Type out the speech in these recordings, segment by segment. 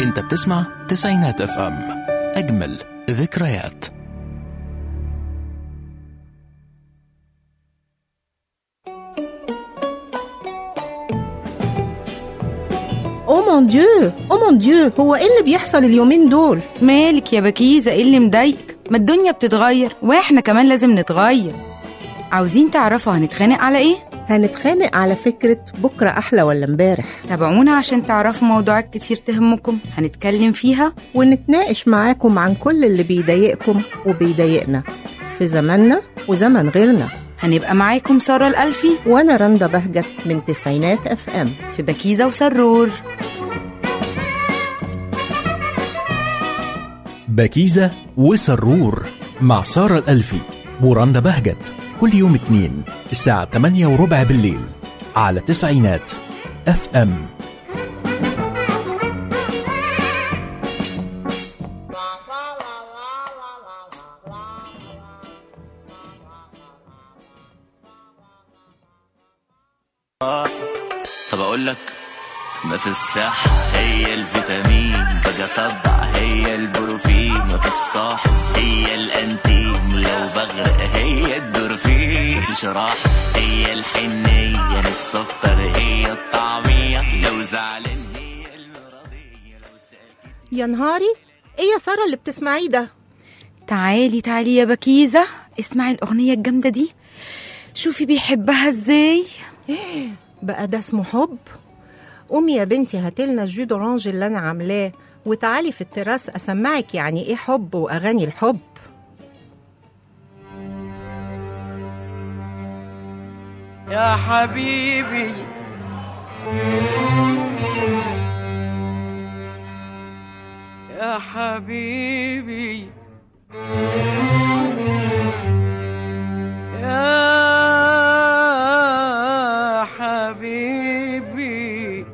انت بتسمع تسعينات اف ام اجمل ذكريات او مون ديو او مون ديو هو ايه اللي بيحصل اليومين دول مالك يا بكيزة ايه اللي مضايقك ما الدنيا بتتغير واحنا كمان لازم نتغير عاوزين تعرفوا هنتخانق على ايه هنتخانق على فكرة بكرة أحلى ولا امبارح تابعونا عشان تعرفوا موضوعات كتير تهمكم هنتكلم فيها ونتناقش معاكم عن كل اللي بيضايقكم وبيضايقنا في زماننا وزمن غيرنا هنبقى معاكم سارة الألفي وأنا رندا بهجت من تسعينات اف ام في بكيزة وسرور بكيزة وسرور مع سارة الألفي ورندا بهجت كل يوم اتنين الساعة 8 وربع بالليل على تسعينات اف ام طب اقول لك ما في الصحة هي الفيتامين باجي اصدع هي البروفين ما في الصح هي الانتين لو بغرق هي الدورفين مفيش راحة هي الحنية نفسي افطر هي الطعمية لو زعلان هي المرضية لو سألت يا نهاري ايه يا سارة اللي بتسمعيه ده تعالي تعالي يا بكيزة اسمعي الأغنية الجامدة دي شوفي بيحبها ازاي بقى ده اسمه حب قومي يا بنتي هاتلنا الجو دورانج اللي انا عاملاه وتعالي في التراس اسمعك يعني ايه حب واغاني الحب يا حبيبي يا حبيبي يا حبيبي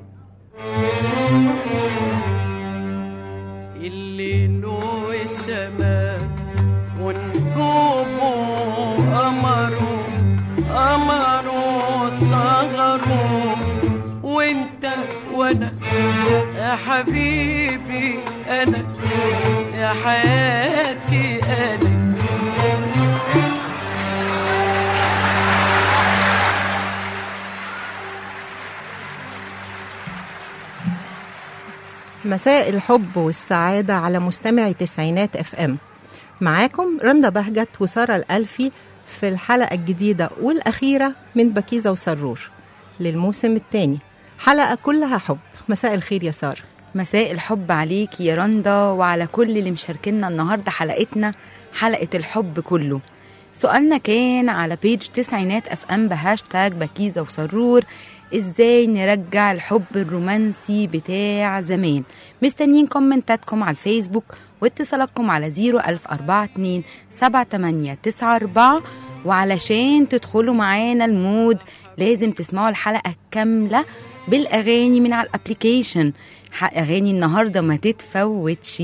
الليل والسماء ونجومه قمره قمره صغره وانت وانا يا حبيبي انا يا حياتي انا مساء الحب والسعادة على مستمعي تسعينات اف ام معاكم رندا بهجت وسارة الألفي في الحلقة الجديدة والأخيرة من بكيزة وسرور للموسم الثاني حلقة كلها حب مساء الخير يا سارة مساء الحب عليك يا رندا وعلى كل اللي مشاركينا النهاردة حلقتنا حلقة الحب كله سؤالنا كان على بيج تسعينات اف ام بهاشتاج بكيزة وسرور ازاي نرجع الحب الرومانسي بتاع زمان مستنيين كومنتاتكم على الفيسبوك واتصالاتكم على 01042 7894 وعلشان تدخلوا معانا المود لازم تسمعوا الحلقة كاملة بالأغاني من على الابليكيشن ح- أغاني النهاردة ما تتفوتش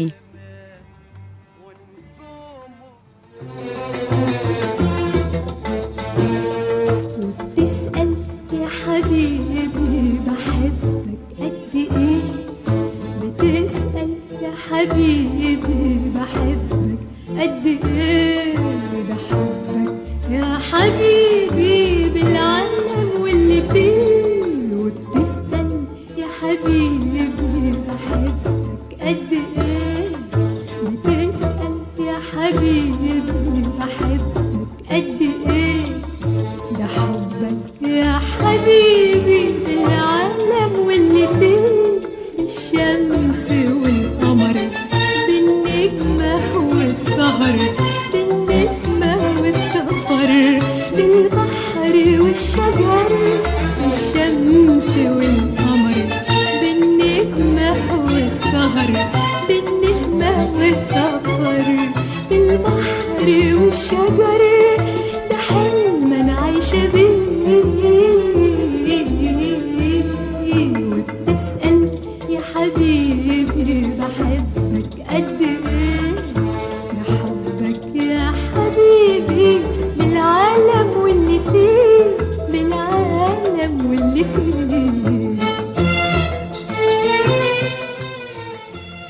وبتسأل يا حبيبي بحبك قد ايه بتسأل يا حبيبي بحبك قد ايه ده حبك يا حبيبي بالعالم واللي فيه وبتسأل يا حبيبي بحبك قد ايه بتسأل يا حبيبي بحبك قد ايه ده حبك يا حبيبي بالعالم واللي فيه الشمس والقمر بالنجمة والسهر بالنسمة والسفر بالبحر والشجر الشمس والقمر بالنجمة والسهر بالنسمة والسفر بالبحر والشجر ده حلم انا عايشة بيه وبتسأل يا حبيبي بحبك قد ايه ده حبك يا حبيبي بالعالم واللي فيه بالعالم واللي فيه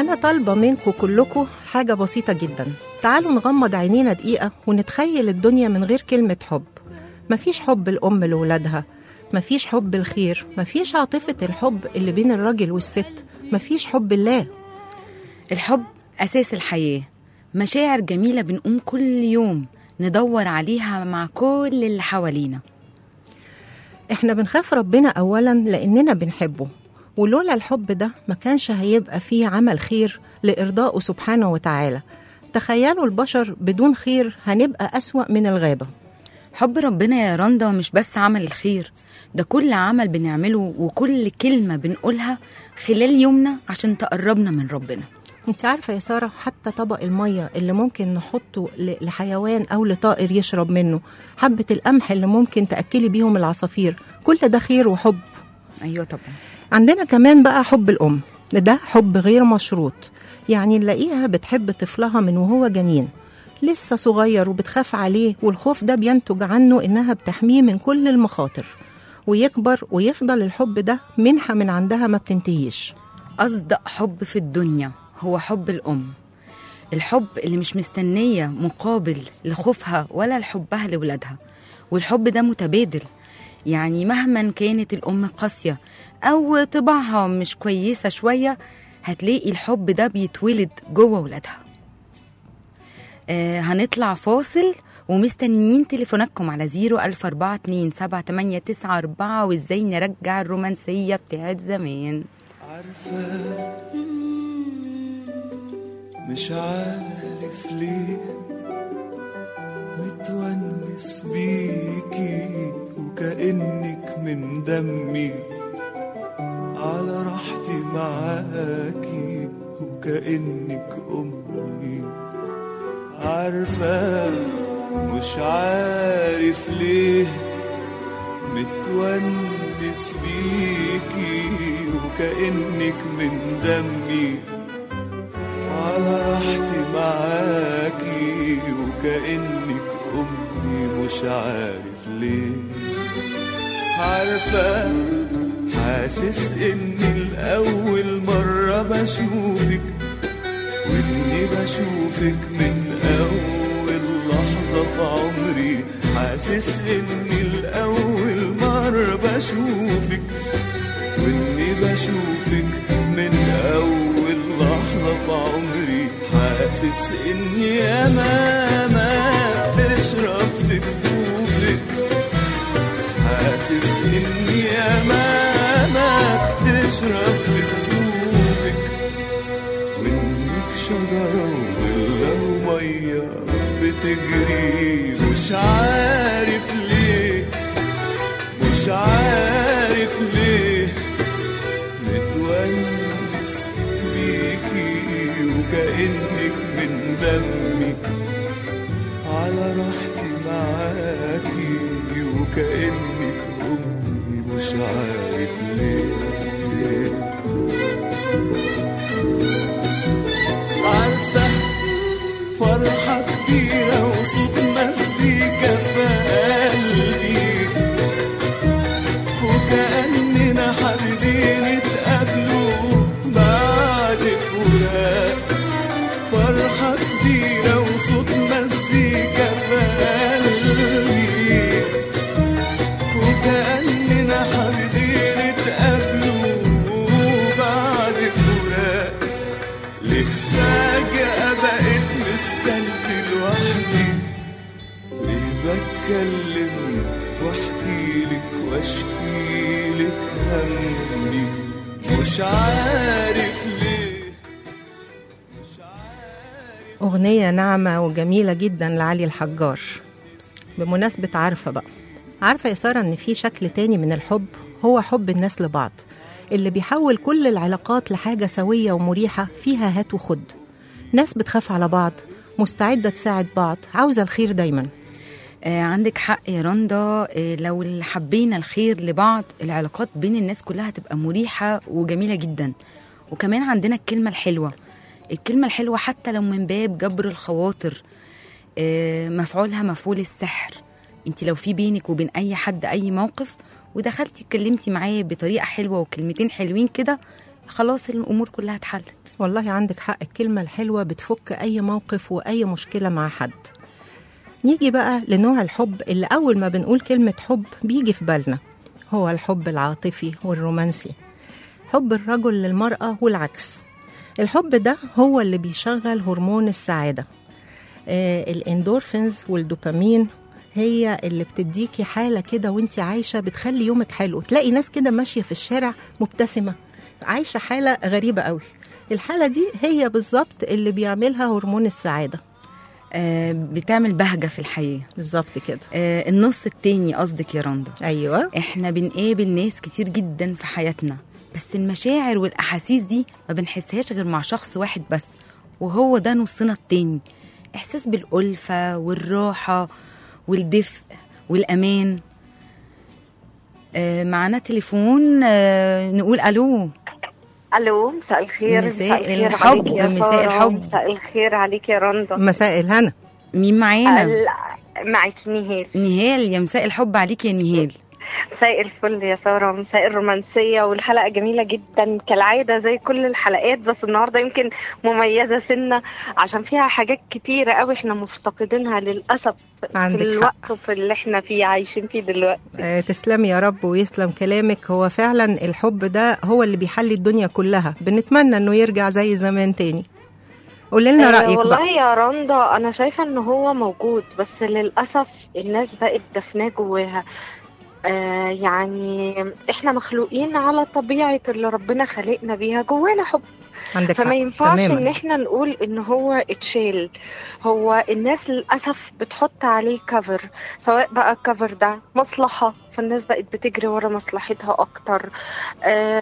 أنا طالبة منكم كلكم حاجة بسيطة جدا تعالوا نغمض عينينا دقيقة ونتخيل الدنيا من غير كلمة حب مفيش حب الأم لولادها مفيش حب الخير مفيش عاطفة الحب اللي بين الراجل والست مفيش حب الله الحب أساس الحياة مشاعر جميلة بنقوم كل يوم ندور عليها مع كل اللي حوالينا احنا بنخاف ربنا أولا لأننا بنحبه ولولا الحب ده ما كانش هيبقى فيه عمل خير لإرضائه سبحانه وتعالى تخيلوا البشر بدون خير هنبقى أسوأ من الغابة حب ربنا يا رندا مش بس عمل الخير ده كل عمل بنعمله وكل كلمة بنقولها خلال يومنا عشان تقربنا من ربنا انت عارفة يا سارة حتى طبق المية اللي ممكن نحطه ل- لحيوان أو لطائر يشرب منه حبة القمح اللي ممكن تأكلي بيهم العصافير كل ده خير وحب أيوة طبعا عندنا كمان بقى حب الأم ده حب غير مشروط يعني نلاقيها بتحب طفلها من وهو جنين لسه صغير وبتخاف عليه والخوف ده بينتج عنه إنها بتحميه من كل المخاطر ويكبر ويفضل الحب ده منحة من عندها ما بتنتهيش أصدق حب في الدنيا هو حب الأم الحب اللي مش مستنية مقابل لخوفها ولا لحبها لولادها والحب ده متبادل يعني مهما كانت الأم قاسية أو طباعها مش كويسة شوية هتلاقي الحب ده بيتولد جوه ولادها آه هنطلع فاصل ومستنيين تليفوناتكم على زيرو ألف أربعة اتنين سبعة تمانية تسعة أربعة وإزاي نرجع الرومانسية بتاعت زمان عارفة مش عارف ليه متونس بيكي وكأنك من دمي على راحتي معاكي وكأنك أمي عارفة مش عارف ليه متونس بيكي وكأنك من دمي على راحتي معاكي وكأنك أمي مش عارف ليه عارفة حاسس إني الأول مرة بشوفك وإني بشوفك من أول لحظة في عمري حاسس إني الأول مرة بشوفك وإني بشوفك من أول لحظة في عمري حاسس إني ياما ما بتشرب في كفوفك حاسس إني ياما ما بتشرب في كفوفك وإنك شجرة ولا ومية بتجري مش عارف ليه مش عارف ليه متونس بيكي وكأنك من دمي على راحتي معاكي وكأنك أمي مش عارف ليه عارفة فرحة كبيرة وصوت مزيكا في قلبي وكأننا حابين نتقابلوا بعد فراق فرحة كبيرة وصوت مزيكا في قلبي وكأننا حابين نتقابلوا بعد فراق ليه فجأة بقيت مستني لوحدي ليه بتكلم واحكي لك واشكي لك همي مش عارف ليه مش عارف أغنية ناعمة وجميلة جدا لعلي الحجار بمناسبة عارفة بقى عارفة يا سارة إن في شكل تاني من الحب هو حب الناس لبعض اللي بيحول كل العلاقات لحاجة سوية ومريحة فيها هات وخد ناس بتخاف على بعض مستعدة تساعد بعض عاوزة الخير دايما آه عندك حق يا رندا آه لو اللي حبينا الخير لبعض العلاقات بين الناس كلها هتبقى مريحة وجميلة جدا وكمان عندنا الكلمة الحلوة الكلمة الحلوة حتى لو من باب جبر الخواطر آه مفعولها مفعول السحر انت لو في بينك وبين اي حد اي موقف ودخلتي اتكلمتي معاه بطريقة حلوة وكلمتين حلوين كده خلاص الامور كلها اتحلت والله عندك حق الكلمة الحلوة بتفك أي موقف وأي مشكلة مع حد نيجي بقى لنوع الحب اللي أول ما بنقول كلمة حب بيجي في بالنا هو الحب العاطفي والرومانسي حب الرجل للمرأة والعكس الحب ده هو اللي بيشغل هرمون السعادة آه الاندورفينز والدوبامين هي اللي بتديكي حالة كده وانت عايشة بتخلي يومك حلو تلاقي ناس كده ماشية في الشارع مبتسمة عايشة حالة غريبة قوي الحالة دي هي بالظبط اللي بيعملها هرمون السعادة آه بتعمل بهجه في الحياه بالظبط كده آه النص التاني قصدك يا رندا أيوة احنا بنقابل ناس كتير جدا في حياتنا بس المشاعر والاحاسيس دي ما بنحسهاش غير مع شخص واحد بس وهو ده نصنا التاني احساس بالالفه والراحه والدفء والامان آه معانا تليفون آه نقول الو الو مساء الخير مساء الخير الحب، عليك يا مساء سارة، الحب. مساء الخير عليك يا رندا مساء الهنا مين معانا ال- معك نهال نهال يا مساء الحب عليك يا نهال مساء الفل يا سارة مساء الرومانسية والحلقة جميلة جدا كالعادة زي كل الحلقات بس النهاردة يمكن مميزة سنة عشان فيها حاجات كتيرة قوي احنا مفتقدينها للأسف عندك في حق. الوقت وفي اللي احنا فيه عايشين فيه دلوقتي آه، تسلمي يا رب ويسلم كلامك هو فعلا الحب ده هو اللي بيحلي الدنيا كلها بنتمنى انه يرجع زي زمان تاني قولي لنا آه، رأيك والله بقى يا رندا انا شايفه ان هو موجود بس للاسف الناس بقت دفناه جواها آه يعني احنا مخلوقين على طبيعه اللي ربنا خلقنا بيها جوانا حب عندك فما حق ينفعش تماماً. ان احنا نقول ان هو اتشال هو الناس للاسف بتحط عليه كفر سواء بقى الكفر ده مصلحه فالناس بقت بتجري ورا مصلحتها اكتر آم،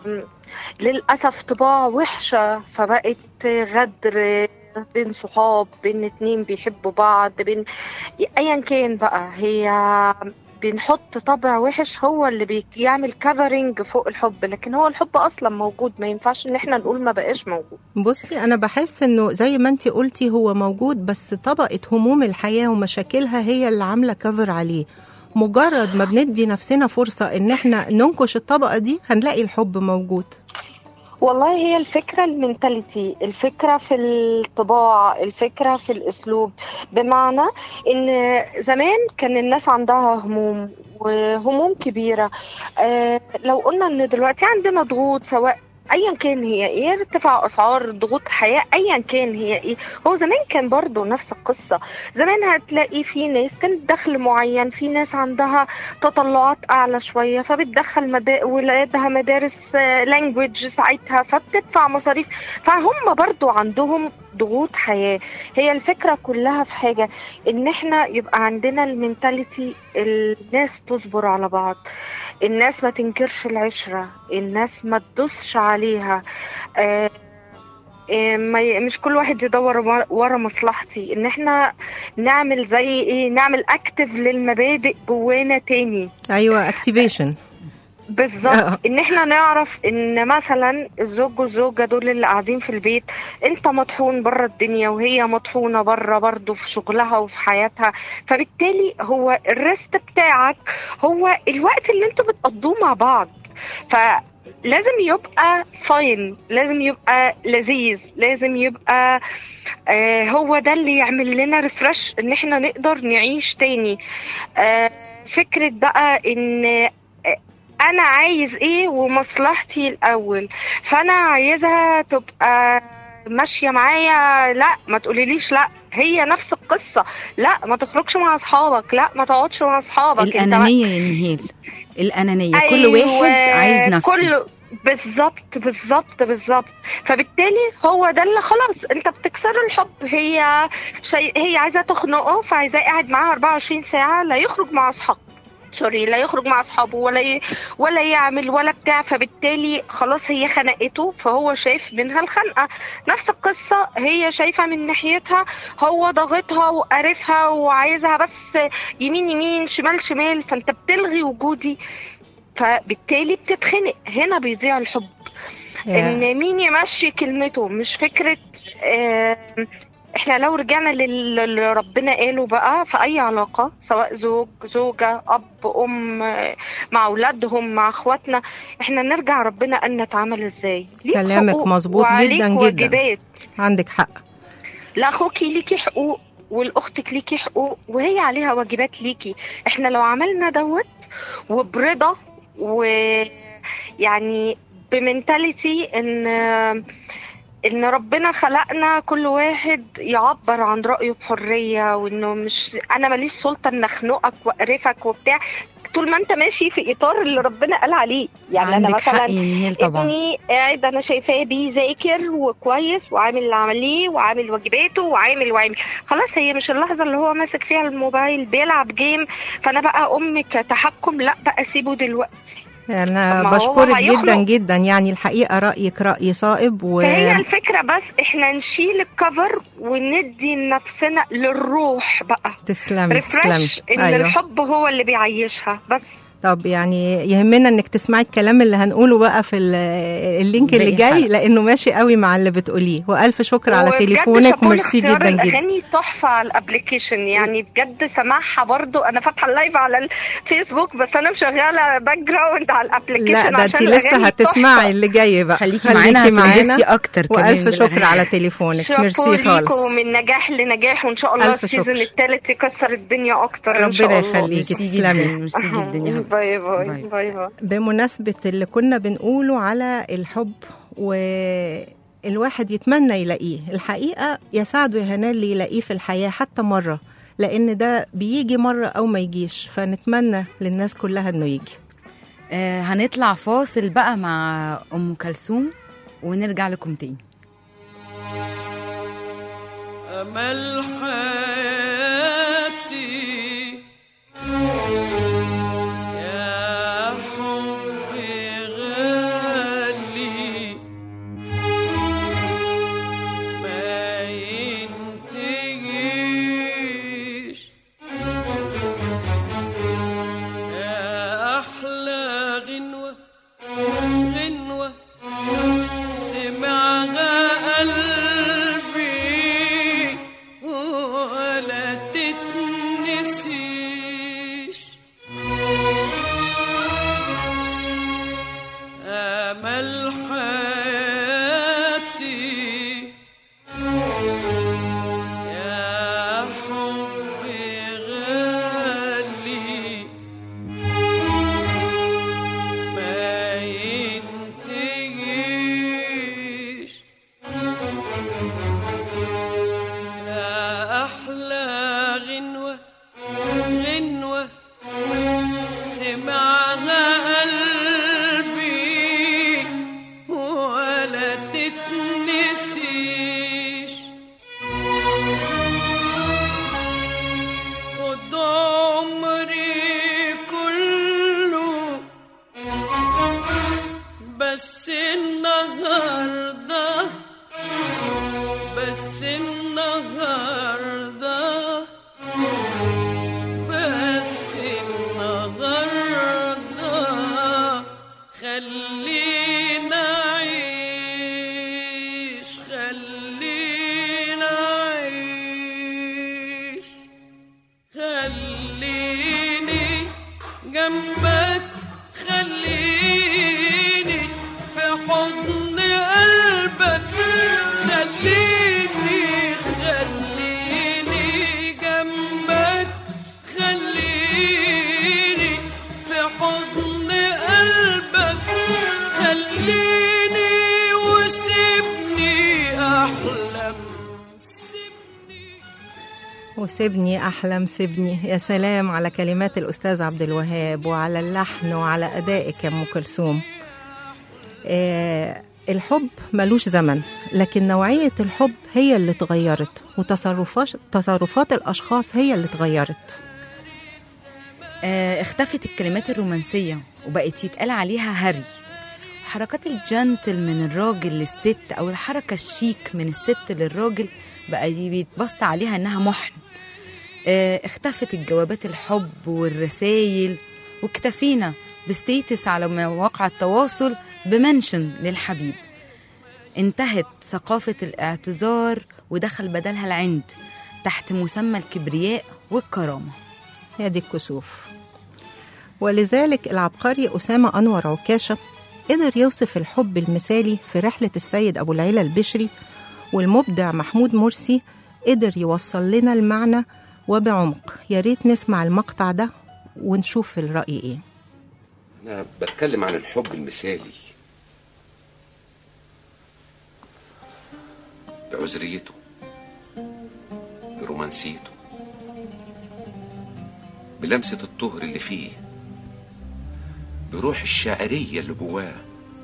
للاسف طباع وحشه فبقت غدر بين صحاب بين اتنين بيحبوا بعض بين ايا كان بقى هي بنحط طبع وحش هو اللي بيعمل كفرنج فوق الحب لكن هو الحب اصلا موجود ما ينفعش ان احنا نقول ما بقاش موجود بصي انا بحس انه زي ما انت قلتي هو موجود بس طبقه هموم الحياه ومشاكلها هي اللي عامله كفر عليه مجرد ما بندي نفسنا فرصه ان احنا ننكش الطبقه دي هنلاقي الحب موجود والله هي الفكرة المنتاليتي الفكرة في الطباع الفكرة في الأسلوب بمعنى إن زمان كان الناس عندها هموم وهموم كبيرة آه لو قلنا إن دلوقتي عندنا ضغوط سواء ايا كان هي ايه ارتفاع اسعار ضغوط حياه ايا كان هي ايه هو زمان كان برضو نفس القصه زمان هتلاقي في ناس كان دخل معين في ناس عندها تطلعات اعلى شويه فبتدخل مدا... ولادها مدارس لانجويج ساعتها فبتدفع مصاريف فهم برضو عندهم ضغوط حياه هي الفكره كلها في حاجه ان احنا يبقى عندنا المينتاليتي الناس تصبر على بعض الناس ما تنكرش العشره الناس ما تدوسش عليها آه آه، ما ي- مش كل واحد يدور ورا- ورا مصلحتي ان احنا نعمل زي ايه نعمل اكتف للمبادئ جوانا تاني ايوه اكتيفيشن بالظبط آه. ان احنا نعرف ان مثلا الزوج والزوجه دول اللي قاعدين في البيت انت مطحون بره الدنيا وهي مطحونه بره برضه في شغلها وفي حياتها فبالتالي هو الريست بتاعك هو الوقت اللي انتوا بتقضوه مع بعض فلازم يبقى فاين لازم يبقى لذيذ لازم يبقى آه هو ده اللي يعمل لنا ريفرش ان احنا نقدر نعيش تاني آه فكرة بقى ان انا عايز ايه ومصلحتي الاول فانا عايزها تبقى ماشيه معايا لا ما تقوليليش لا هي نفس القصه لا ما تخرجش مع اصحابك لا ما تقعدش مع اصحابك انت بقى- الانانيه يا نهيل الانانيه كل واحد عايز نفسه كل بالظبط بالظبط بالظبط فبالتالي هو ده اللي خلاص انت بتكسر الحب هي شيء هي عايزه تخنقه فعايزاه قاعد معاها 24 ساعه لا يخرج مع اصحابه سوري لا يخرج مع اصحابه ولا ي... ولا يعمل ولا بتاع فبالتالي خلاص هي خنقته فهو شايف منها الخنقه نفس القصه هي شايفه من ناحيتها هو ضاغطها وقارفها وعايزها بس يمين يمين شمال شمال فانت بتلغي وجودي فبالتالي بتتخنق هنا بيضيع الحب ان مين يمشي كلمته مش فكره آه احنا لو رجعنا لل- للي ربنا قاله بقى في اي علاقه سواء زوج زوجه اب ام آه، مع اولادهم مع اخواتنا احنا نرجع ربنا قال نتعامل ازاي ليك كلامك حقوق مظبوط وعليك جدا جدا. واجبات عندك حق لاخوكي ليكي حقوق ولاختك ليكي حقوق وهي عليها واجبات ليكي احنا لو عملنا دوت وبرضا ويعني بمنتاليتي ان ان ربنا خلقنا كل واحد يعبر عن رايه بحريه وانه مش انا ماليش سلطه ان اخنقك واقرفك وبتاع طول ما انت ماشي في اطار اللي ربنا قال عليه يعني انا عندك حق مثلا يا نهيل طبعا ابني قاعد انا شايفاه بيذاكر وكويس وعامل اللي عمليه وعامل واجباته وعامل وعامل خلاص هي مش اللحظه اللي هو ماسك فيها الموبايل بيلعب جيم فانا بقى ام كتحكم لا بقى سيبه دلوقتي انا طب ما هو بشكرك هيخلق. جدا جدا يعني الحقيقه رايك راي صائب و فهي الفكره بس احنا نشيل الكفر وندي نفسنا للروح بقى تسلمي ريفرش تسلمي ان ايوه الحب هو اللي بيعيشها بس طب يعني يهمنا انك تسمعي الكلام اللي هنقوله بقى في ال- اللينك اللي باقي جاي الحلقة. لانه ماشي قوي مع اللي بتقوليه والف شكر على وبجد تليفونك شابوه ميرسي لاختيار جدا جدا الاغاني تحفه على الابلكيشن يعني بجد سماعها برضو انا فاتحه اللايف على الفيسبوك بس انا مشغله باك جراوند على الابلكيشن لا ده انت عشان لسه الأغاني هتسمعي تحفة. اللي جاي بقى خليكي معانا هتنبسطي اكتر كمان والف شكر بالأغاني. على تليفونك شابوه ميرسي ليكوا خالص من نجاح لنجاح وان شاء الله ألف السيزون شكر. الثالث يكسر الدنيا اكتر ان شاء ربنا الله يخليكي ميرسي تسلمي جدا ميرسي جدا يا حبيبتي باي باي باي. باي باي بمناسبة اللي كنا بنقوله على الحب والواحد يتمنى يلاقيه الحقيقة يساعده يا هنال اللي يلاقيه في الحياة حتى مرة لأن ده بيجي مرة أو ما يجيش فنتمنى للناس كلها إنه يجي آه هنطلع فاصل بقى مع ام كلثوم ونرجع لكم تاني أمل حياتي يا حبي غالي ما ينتهيش يا أحلى غنوة غنوة سمعها قلبي ولا تتنسيش أمل حياتي يا حبي غالي ما ينتهيش يا أحلى غنوة غنوة سمعها قلبي ولا تتنسيش خد عمري كله بس النهارده بس النهارده بس النهارده خلينا عيش خلينا عيش خليني جنبك خليني في حضن قلبك خليني خليني جنبك خليني في حضن قلبك خليني وسيبني أحلم سيبني وسيبني أحلم سيبني يا سلام على كلمات الأستاذ عبد الوهاب وعلى اللحن وعلى أدائك يا أم كلثوم آه الحب ملوش زمن لكن نوعية الحب هي اللي اتغيرت وتصرفات تصرفات الأشخاص هي اللي اتغيرت آه اختفت الكلمات الرومانسية وبقت يتقال عليها هري حركات الجنتل من الراجل للست أو الحركة الشيك من الست للراجل بقى بيتبص عليها إنها محن آه اختفت الجوابات الحب والرسايل واكتفينا بستيتس على مواقع التواصل بمنشن للحبيب انتهت ثقافة الاعتذار ودخل بدلها العند تحت مسمى الكبرياء والكرامة هي دي الكسوف ولذلك العبقري أسامة أنور عكاشة قدر يوصف الحب المثالي في رحلة السيد أبو العلا البشري والمبدع محمود مرسي قدر يوصل لنا المعنى وبعمق يا ريت نسمع المقطع ده ونشوف الرأي إيه أنا بتكلم عن الحب المثالي بعذريته برومانسيته بلمسة الطهر اللي فيه بروح الشاعرية اللي جواه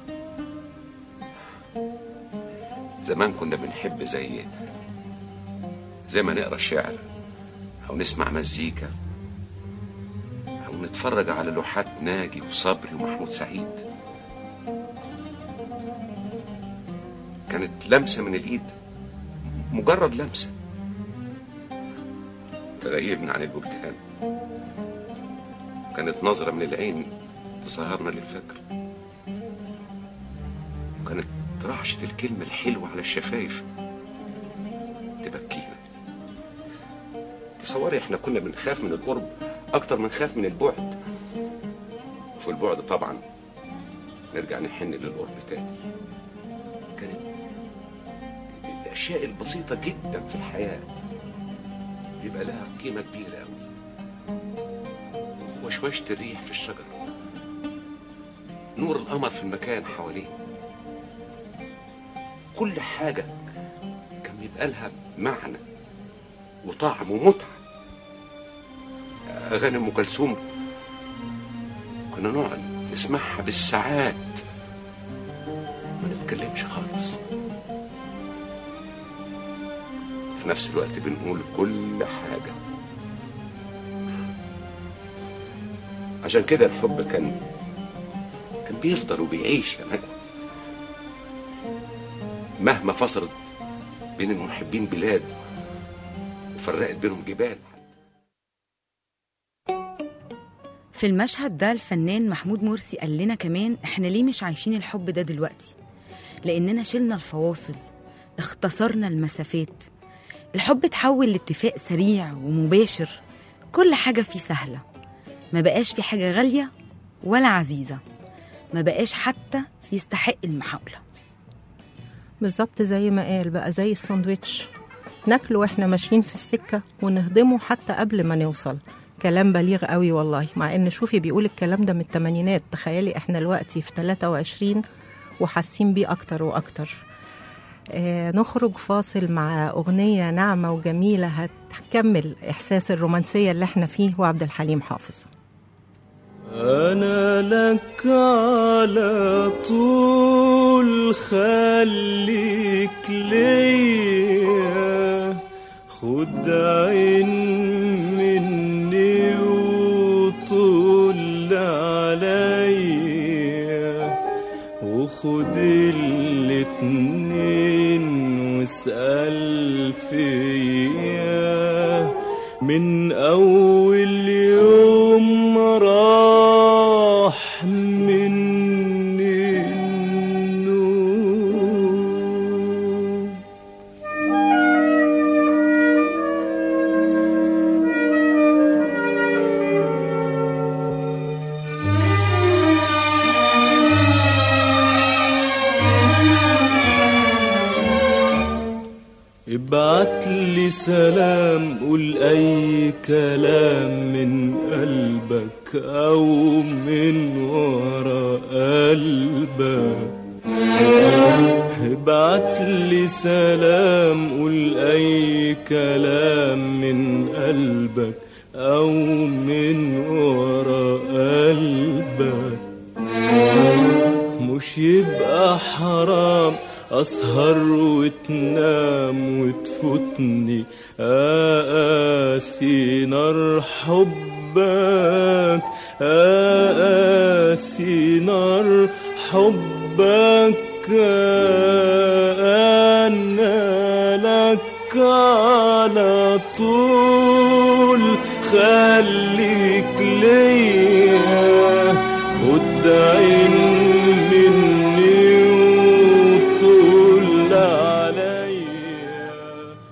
زمان كنا بنحب زي زي ما نقرا شعر أو نسمع مزيكا أو نتفرج على لوحات ناجي وصبري ومحمود سعيد كانت لمسة من الإيد مجرد لمسة تغيبنا عن الوجدان كانت نظرة من العين تسهرنا للفجر وكانت رعشة الكلمة الحلوة على الشفايف تبكينا تصوري احنا كنا بنخاف من القرب اكتر من خاف من البعد وفي البعد طبعا نرجع نحن للقرب تاني كانت الاشياء البسيطة جدا في الحياة بيبقى لها قيمة كبيرة قوي وشوشة الريح في الشجر نور القمر في المكان حواليه كل حاجة كان بيبقى لها معنى وطعم ومتعة أغاني أم كلثوم كنا نقعد نسمعها بالساعات ما نتكلمش خالص في نفس الوقت بنقول كل حاجة عشان كده الحب كان كان بيفضل وبيعيش يا نجوى مهما فصلت بين المحبين بلاد وفرقت بينهم جبال في المشهد ده الفنان محمود مرسي قال لنا كمان احنا ليه مش عايشين الحب ده دلوقتي لاننا شلنا الفواصل اختصرنا المسافات الحب اتحول لاتفاق سريع ومباشر كل حاجة فيه سهلة ما بقاش في حاجة غالية ولا عزيزة ما بقاش حتى يستحق المحاولة بالظبط زي ما قال بقى زي الساندوتش ناكله واحنا ماشيين في السكة ونهضمه حتى قبل ما نوصل كلام بليغ قوي والله مع ان شوفي بيقول الكلام ده من الثمانينات تخيلي احنا دلوقتي في 23 وحاسين بيه اكتر واكتر آه نخرج فاصل مع اغنيه ناعمه وجميله هتكمل احساس الرومانسيه اللي احنا فيه وعبد الحليم حافظ أنا لك على طول خليك ليا خد عين مني وطول عليا وخد الاتنين واسأل فيا من أول يوم راح مني النوم ابعت لي سلام قول اي كلام من قلبك او من ورا قلبك ابعت لي سلام قول اي كلام من قلبك او من ورا قلبك مش يبقى حرام أسهر وتنام وتفوتني أقاسي نار حبك أقاسي نار حبك أنا لك على طول خليك ليا خد عين مني وطول عليا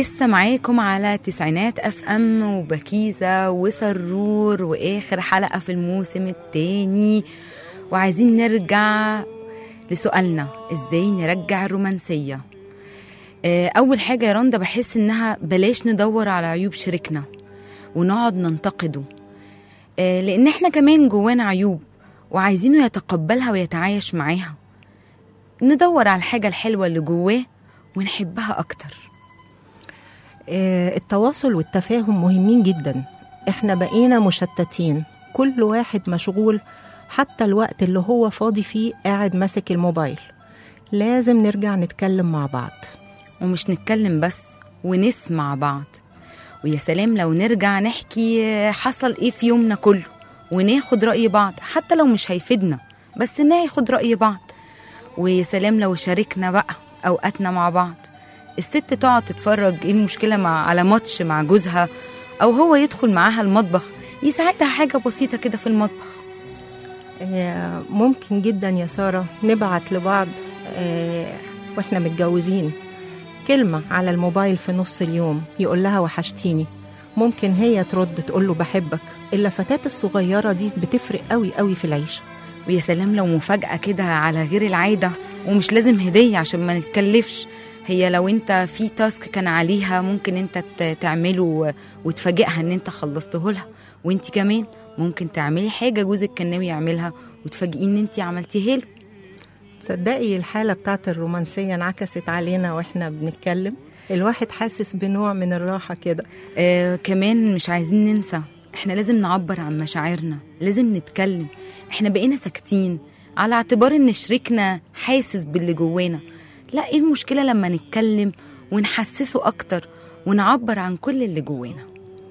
ولسه معاكم على تسعينات اف ام وبكيزة وسرور واخر حلقة في الموسم التاني وعايزين نرجع لسؤالنا ازاي نرجع الرومانسية آه، اول حاجة يا رندا بحس انها بلاش ندور على عيوب شريكنا ونقعد ننتقده آه، لان احنا كمان جوانا عيوب وعايزينه يتقبلها ويتعايش معاها ندور على الحاجة الحلوة اللي جواه ونحبها أكتر آه، التواصل والتفاهم مهمين جدا احنا بقينا مشتتين كل واحد مشغول حتى الوقت اللي هو فاضي فيه قاعد ماسك الموبايل لازم نرجع نتكلم مع بعض ومش نتكلم بس ونسمع بعض ويا سلام لو نرجع نحكي آه، حصل ايه في يومنا كله وناخد رأي بعض حتى لو مش هيفيدنا بس ناخد رأي بعض ويا سلام لو شاركنا بقى أوقاتنا مع بعض الست تقعد تتفرج ايه المشكلة مع على ماتش مع جوزها أو هو يدخل معاها المطبخ يساعدها حاجة بسيطة كده في المطبخ آه، ممكن جدا يا سارة نبعت لبعض آه، واحنا متجوزين كلمة على الموبايل في نص اليوم يقول لها وحشتيني ممكن هي ترد تقول له بحبك اللفتات الصغيرة دي بتفرق قوي قوي في العيشة ويا سلام لو مفاجأة كده على غير العادة ومش لازم هدية عشان ما نتكلفش هي لو انت في تاسك كان عليها ممكن انت ت- تعمله و- وتفاجئها ان انت خلصته لها وانت كمان ممكن تعملي حاجة جوزك كان ناوي يعملها وتفاجئيه ان انت عملتيها له تصدقي الحالة بتاعت الرومانسية انعكست علينا واحنا بنتكلم الواحد حاسس بنوع من الراحة كده آه كمان مش عايزين ننسى احنا لازم نعبر عن مشاعرنا لازم نتكلم احنا بقينا ساكتين على اعتبار ان شريكنا حاسس باللي جوانا لا ايه المشكلة لما نتكلم ونحسسه اكتر ونعبر عن كل اللي جوانا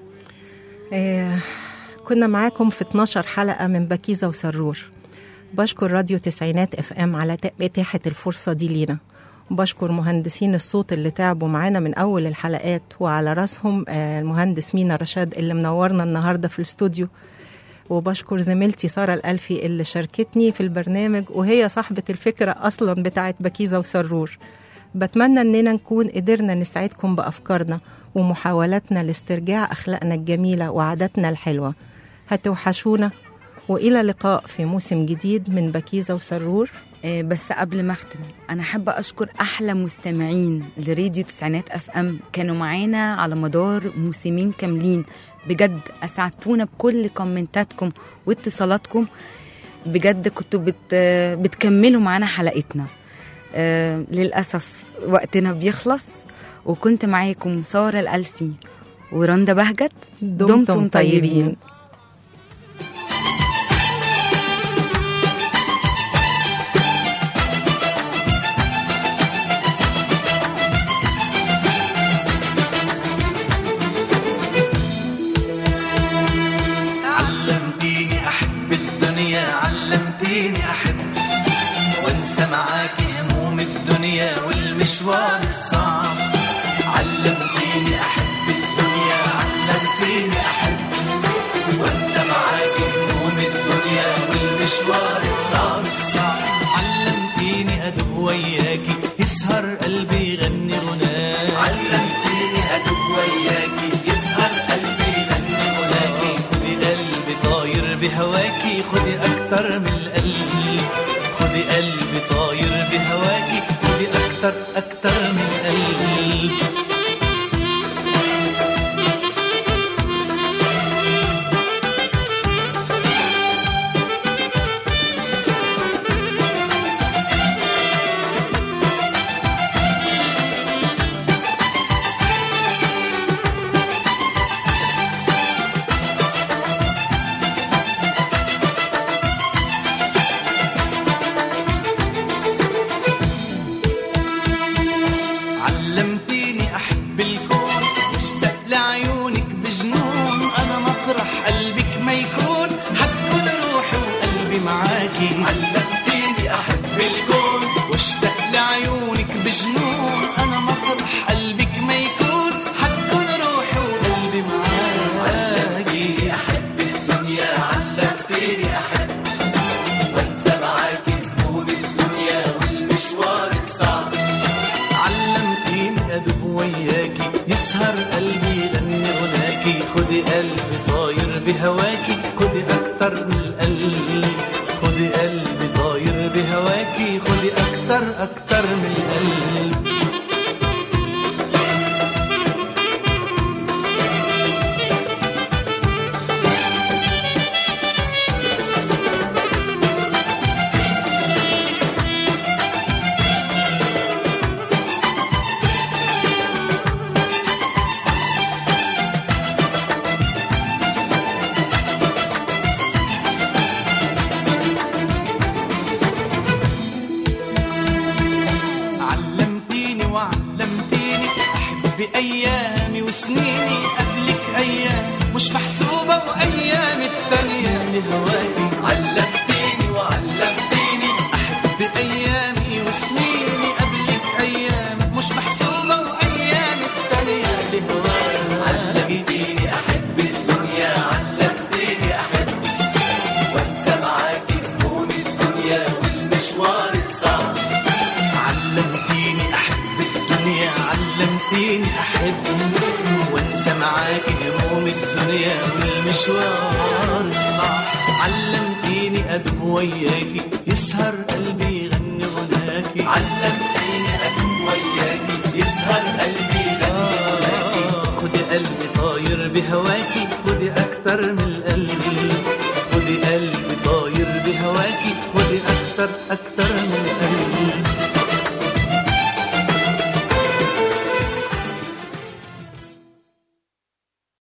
آه، كنا معاكم في 12 حلقة من بكيزة وسرور بشكر راديو تسعينات اف ام على ت- اتاحة الفرصة دي لينا وبشكر مهندسين الصوت اللي تعبوا معانا من أول الحلقات وعلى راسهم آه، المهندس مينا رشاد اللي منورنا النهاردة في الاستوديو وبشكر زميلتي سارة الألفي اللي شاركتني في البرنامج وهي صاحبة الفكرة أصلا بتاعت بكيزة وسرور بتمنى إننا نكون قدرنا نساعدكم بأفكارنا ومحاولاتنا لاسترجاع أخلاقنا الجميلة وعاداتنا الحلوة هتوحشونا وإلى اللقاء في موسم جديد من بكيزة وسرور آه، بس قبل ما اختم انا حابه اشكر احلى مستمعين لراديو تسعينات اف ام كانوا معانا على مدار موسمين كاملين بجد اسعدتونا بكل كومنتاتكم واتصالاتكم بجد كنتوا بت بتكملوا معانا حلقتنا آه للاسف وقتنا بيخلص وكنت معاكم ساره الالفي ورندا بهجت دمتم طيبين. علمتيني احب الدنيا علمتيني احب وانسى معاكي هموم الدنيا والمشوار الصعب علمتيني احب الدنيا علمتيني احب وانسى معاكي هموم الدنيا والمشوار الصعب الصعب علمتيني ادب وياكي يسهر قلبي يغني غناك علمتيني ادب وياكي يسهر قلبي يغني غناكي خدي قلبي طاير بهواكي خدي اكتر من القلب خدي قلبي طاير بهواكي خدي اكتر اكتر من القلب علمتيني احب الكون واشتاق لعيونك بجنون انا مطرح قلبك ما يكون حتكون روحي وقلبي معاكي علمتيني احب الكون واشتاق لعيونك بجنون انا مطرح قلبك ما يكون حتكون روحي وقلبي معاكي احب الدنيا علمتيني احب وانسى معاكي هموم الدنيا والمشوار الصعب علمتيني ادب وياكي يسهر خدي قلبي طاير بهواكي خدي اكتر من القلب خدي قلبي طاير بهواكي خدي اكتر اكتر من القلب علمتيني وعلمتيني احب ايامي وسنيني قبلك ايام مش محسوبه وايام التانية لهواكي علمتيني وعلمتيني احب ايامي وسنيني قبلك ايام مش محسوبه وايام التانية لهواكي علمتيني احب الدنيا علمتيني احب وانسى معاكي هموم الدنيا والمشوار الصعب علمتيني احب الدنيا علمتيني احب وانسى معاكي هموم الدنيا والمشوار الصعب علمتيني ادب وياكي يسهر قلبي يغني غناكي علمتيني ادب وياكي يسهر قلبي يغني غناكي خدي قلبي طاير بهواكي خدي اكتر من القلب خدي قلبي طاير بهواكي خدي اكتر اكتر